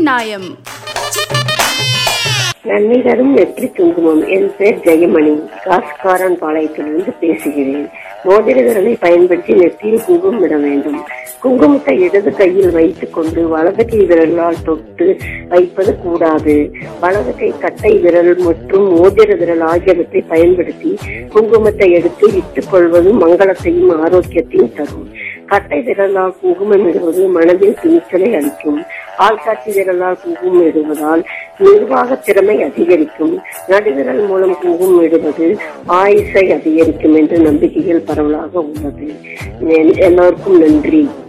நாயம் நன்மை தரும் வெற்றி குங்குமம் என் பேர் ஜெயமணி காசுக்காரன் பாளையத்திலிருந்து பேசுகிறேன் மோதிர விரலை பயன்படுத்தி நெத்தியில் குங்குமம் இட வேண்டும் குங்குமத்தை இடது கையில் வைத்துக் கொண்டு வலது கை விரலால் தொட்டு வைப்பது கூடாது வலது கை கட்டை விரல் மற்றும் மோதிர விரல் ஆகியவற்றை பயன்படுத்தி குங்குமத்தை எடுத்து இட்டுக் கொள்வது மங்களத்தையும் ஆரோக்கியத்தையும் தரும் கட்டை விரலால் குங்குமம் இடுவது மனதில் துணிச்சலை அளிக்கும் ஆள்காட்சி விரலால் குங்குமம் இடுவதால் நிர்வாக திறமை அதிகரிக்கும் நடுவிரல் மூலம் குங்குமம் இடுவது ஆயுசை அதிகரிக்கும் என்ற நம்பிக்கைகள் பரவலாக உள்ளது எல்லோருக்கும் நன்றி